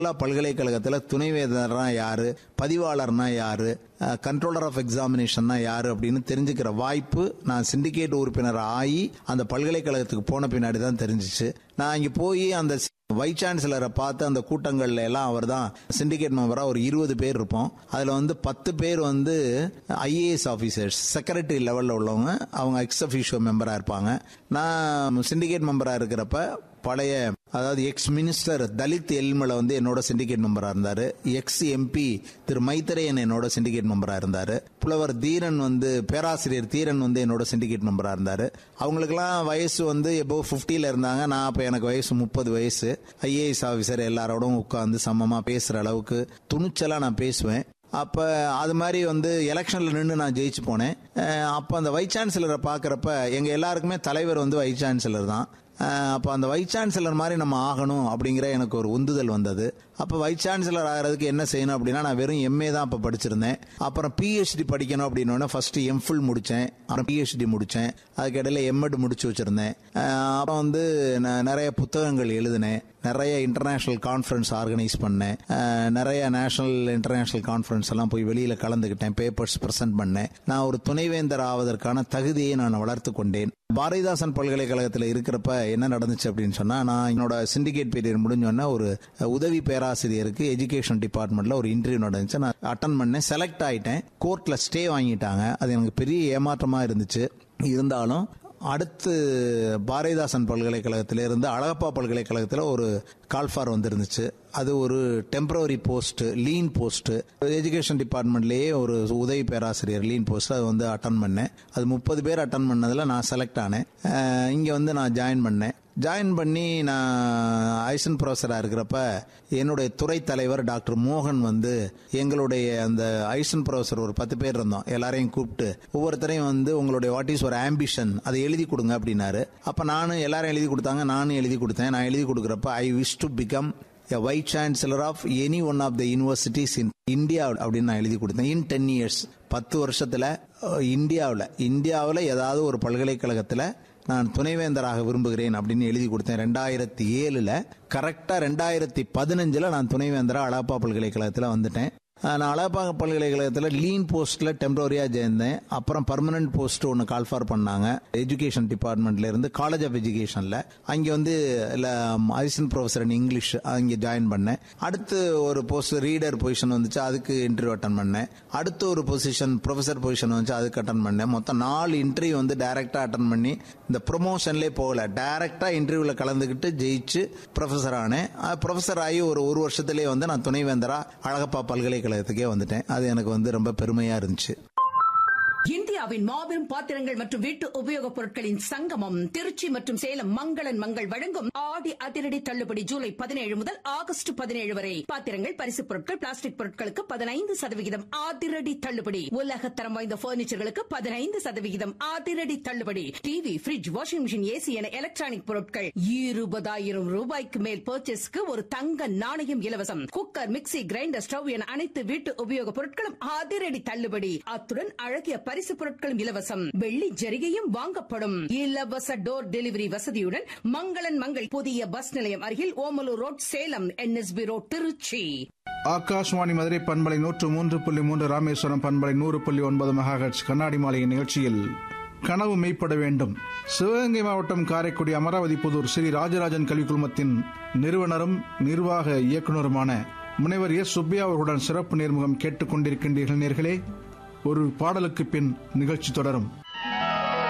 எல்லா பல்கலைக்கழகத்தில் துணைவேந்தர்னா யாரு பதிவாளர்னா யாரு கண்ட்ரோலர் ஆஃப் எக்ஸாமினேஷன்னா யாரு அப்படின்னு தெரிஞ்சுக்கிற வாய்ப்பு நான் சிண்டிகேட் உறுப்பினர் ஆகி அந்த பல்கலைக்கழகத்துக்கு போன பின்னாடி தான் தெரிஞ்சிச்சு நான் இங்கே போய் அந்த வைஸ் சான்சலரை பார்த்து அந்த கூட்டங்கள்ல எல்லாம் அவர் தான் சிண்டிகேட் மெம்பரா ஒரு இருபது பேர் இருப்போம் அதுல வந்து பத்து பேர் வந்து ஐஏஎஸ் ஆஃபீஸர்ஸ் செக்ரட்டரி லெவல்ல உள்ளவங்க அவங்க எக்ஸ் அஃபீஷியோ மெம்பரா இருப்பாங்க நான் சிண்டிகேட் மெம்பரா இருக்கிறப்ப பழைய அதாவது எக்ஸ் மினிஸ்டர் தலித் எல்மல வந்து என்னோட சிண்டிகேட் மெம்பரா இருந்தாரு எக்ஸ் எம்பி திரு மைத்தரையன் என்னோட சிண்டிகேட் மெம்பரா இருந்தாரு புலவர் தீரன் வந்து பேராசிரியர் தீரன் வந்து என்னோட சிண்டிகேட் மெம்பரா இருந்தாரு அவங்களுக்குலாம் வயசு வந்து எப்போ ஃபிஃப்டியில் இருந்தாங்க நான் அப்போ எனக்கு வயசு முப்பது வயசு ஐஏஎஸ் ஆஃபீஸர் எல்லாரோடும் உட்காந்து சமமாக பேசுகிற அளவுக்கு துணிச்சலாக நான் பேசுவேன் அப்போ அது மாதிரி வந்து எலெக்ஷனில் நின்று நான் ஜெயிச்சு போனேன் அப்போ அந்த வைஸ் சான்சலரை பார்க்குறப்ப எங்கள் எல்லாருக்குமே தலைவர் வந்து வைஸ் சான்சலர் தான் அப்போ அந்த வைஸ் சான்சலர் மாதிரி நம்ம ஆகணும் அப்படிங்கிற எனக்கு ஒரு உந்துதல் வந்தது அப்போ வைஸ் சான்சலர் ஆகிறதுக்கு என்ன செய்யணும் அப்படின்னா நான் வெறும் எம்ஏ தான் அப்போ படிச்சிருந்தேன் அப்புறம் பிஹெச்டி படிக்கணும் அப்படின்னு ஃபர்ஸ்ட் எம்ஃபில் முடித்தேன் அப்புறம் பிஹெச்டி முடித்தேன் அதுக்கிடையில் எம்எட் முடிச்சு வச்சிருந்தேன் அப்புறம் வந்து நான் நிறைய புத்தகங்கள் எழுதினேன் நிறைய இன்டர்நேஷ்னல் கான்ஃபரன்ஸ் ஆர்கனைஸ் பண்ணேன் நிறைய நேஷனல் இன்டர்நேஷ்னல் கான்ஃபரன்ஸ் எல்லாம் போய் வெளியில் கலந்துக்கிட்டேன் பேப்பர்ஸ் ப்ரெசென்ட் பண்ணேன் நான் ஒரு துணைவேந்தர் ஆவதற்கான தகுதியை நான் வளர்த்து கொண்டேன் பாரதிதாசன் பல்கலைக்கழகத்தில் இருக்கிறப்ப என்ன நடந்துச்சு அப்படின்னு சொன்னா நான் என்னோட சிண்டிகேட் பீரியட் முடிஞ்சோன்னா ஒரு உதவி பேராசிரியருக்கு எஜுகேஷன் டிபார்ட்மெண்ட்ல ஒரு இன்டர்வியூ நடந்துச்சு நான் அட்டன் பண்ணேன் செலக்ட் ஆயிட்டேன் கோர்ட்ல ஸ்டே வாங்கிட்டாங்க அது எனக்கு பெரிய ஏமாற்றமா இருந்துச்சு இருந்தாலும் அடுத்து பாரதிதாசன் பல்கலைக்கழகத்தில இருந்து அழகப்பா பல்கலைக்கழகத்தில் ஒரு கால்ஃபார் வந்துருந்துச்சு அது ஒரு temporary post lien post education டிபார்ட்மெண்ட்லேயே ஒரு உதவி பேராசிரியர் லீன் போஸ்ட் அது வந்து அட்டன் பண்ணேன் அது முப்பது பேர் அட்டன் பண்ணதில் நான் செலக்ட் ஆனேன் இங்கே வந்து நான் ஜாயின் பண்ணேன் ஜாயின் பண்ணி நான் ஐசன் ப்ரொஃபஸராக இருக்கிறப்ப என்னுடைய துறை தலைவர் டாக்டர் மோகன் வந்து எங்களுடைய அந்த ஐசன் ப்ரொஃபஸர் ஒரு பத்து பேர் இருந்தோம் எல்லாரையும் கூப்பிட்டு ஒவ்வொருத்தரையும் வந்து உங்களுடைய வாட் இஸ் ஒரு ஆம்பிஷன் அதை எழுதி கொடுங்க அப்படின்னாரு அப்போ நானும் எல்லாரும் எழுதி கொடுத்தாங்க நானும் எழுதி கொடுத்தேன் நான் எழுதி கொடுக்குறப்ப I wish to become a vice chancellor of any one of the universities in India அப்படின்னு நான் எழுதி கொடுத்தேன் இன் டென் இயர்ஸ் பத்து வருஷத்துல இந்தியாவில் இந்தியாவில் ஏதாவது ஒரு பல்கலைக்கழகத்தில் நான் துணைவேந்தராக விரும்புகிறேன் அப்படின்னு எழுதி கொடுத்தேன் ரெண்டாயிரத்தி ஏழுல கரெக்டா ரெண்டாயிரத்தி பதினஞ்சுல நான் துணைவேந்தரா அழகப்பா பல்கலைக்கழகத்தில் வந்துட்டேன் நான் அழகப்பா பல்கலைக்கழகத்தில் லீன் போஸ்ட்ல டெம்பரரியா சேர்ந்தேன் அப்புறம் பர்மனன்ட் போஸ்ட் ஒன்று கால்ஃபார் பண்ணாங்க எஜுகேஷன் டிபார்ட்மெண்ட்ல இருந்து காலேஜ் ஆஃப் எஜுகேஷன்ல அங்கே வந்து அசிஸ்டன்ட் ப்ரொஃபஸர் இன் இங்கிலீஷ் அங்கே ஜாயின் பண்ணேன் அடுத்து ஒரு போஸ்ட் ரீடர் பொசிஷன் வந்துச்சு அதுக்கு இன்டர்வியூ அட்டன் பண்ணேன் அடுத்து ஒரு பொசிஷன் ப்ரொஃபஸர் பொசிஷன் வந்துச்சு அதுக்கு அட்டன் பண்ணேன் மொத்தம் நாலு இன்டர்வியூ வந்து டைரக்டா அட்டன் பண்ணி இந்த ப்ரொமோஷன்லேயே போகல டைரக்டா இன்டர்வியூல கலந்துக்கிட்டு ஜெயிச்சு ப்ரொஃபஸர் ஆனேன் ப்ரொஃபஸர் ஆகி ஒரு ஒரு வருஷத்துலேயே வந்து நான் துணைவேந்தரா அழகப்பா பல்கலைக்கழகம் பல்கலைக்கழகத்துக்கே வந்துட்டேன் அது எனக்கு வந்து ரொம்ப பெருமையா இருந்துச்சு இந்தியாவின் மாபெரும் பாத்திரங்கள் மற்றும் வீட்டு உபயோகப் பொருட்களின் சங்கமம் திருச்சி மற்றும் சேலம் மங்களன் மங்கள் வழங்கும் ஆடி அதிரடி தள்ளுபடி ஜூலை பதினேழு முதல் ஆகஸ்ட் பதினேழு வரை பாத்திரங்கள் பரிசுப் பொருட்கள் பிளாஸ்டிக் பொருட்களுக்கு பதினைந்து சதவிகிதம் அதிரடி தள்ளுபடி உலகத்தரம் வாய்ந்த பர்னிச்சர்களுக்கு பதினைந்து சதவிகிதம் அதிரடி தள்ளுபடி TV fridge washing machine AC என எலக்ட்ரானிக் பொருட்கள் இருபதாயிரம் ரூபாய்க்கு மேல் பர்ச்சேஸ்க்கு ஒரு தங்க நாணயம் இலவசம் குக்கர் மிக்சி கிரைண்டர் ஸ்டவ் என அனைத்து வீட்டு உபயோகப் பொருட்களும் அதிரடி தள்ளுபடி அத்துடன் அழகிய பரிசு பொருட்களும் இலவசம் வெள்ளி ஜரிகையும் வாங்கப்படும் இலவச டோர் டெலிவரி வசதியுடன் மங்களன் மங்கள் புதிய பஸ் நிலையம் அருகில் Omalur road Salem NSP road Tiruchi Akashvani Madurai பண்பலை நூற்று மூன்று புள்ளி மூன்று ராமேஸ்வரம் பண்பலை நூறு புள்ளி ஒன்பது மெகாஹெட்ஸ் கண்ணாடி மாளிகை நிகழ்ச்சியில் கனவு மெய்ப்பட வேண்டும் சிவகங்கை மாவட்டம் காரைக்குடி அமராவதி புதூர் ஸ்ரீ ராஜராஜன் கல்விக் குழுமத்தின் நிறுவனரும் நிர்வாக இயக்குநருமான முனைவர் எஸ் சுப்பியா அவர்களுடன் சிறப்பு நேர்முகம் கேட்டுக் கொண்டிருக்கின்றீர்கள் நேர்களே ஒரு பாடலுக்கு பின் நிகழ்ச்சி தொடரும்